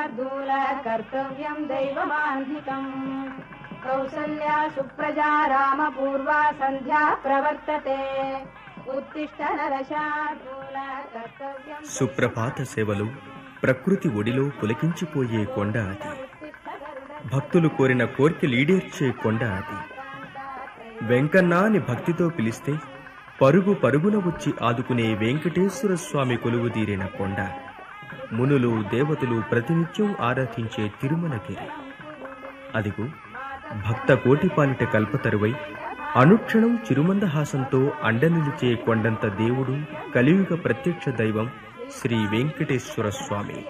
శార్దూల కర్తవ్యం దైవమాన్ధికం కౌసల్యా సుప్రజా రామ పూర్వా సంధ్యా ప్రవర్తతే ఉత్తిష్ట నరశార్దూల కర్తవ్యం సుప్రభాత సేవలు ప్రకృతి ఒడిలో పులకించిపోయే కొండ అది భక్తులు కోరిన కోర్కెలీడేర్చే కొండ అది వెంకన్న అని భక్తితో పిలిస్తే పరుగు పరుగున వచ్చి ఆదుకునే వెంకటేశ్వర స్వామి కొలువుదీరిన కొండ మునులు దేవతలు ప్రతినిత్యం ఆరాధించే తిరుమలగిరి అదిగో భక్త కోటి పాలిట కల్పతరువై అనుక్షణం చిరుమందహాసంతో అండనిలిచే కొండంత దేవుడు కలియుగ ప్రత్యక్ష దైవం శ్రీ వెంకటేశ్వర స్వామి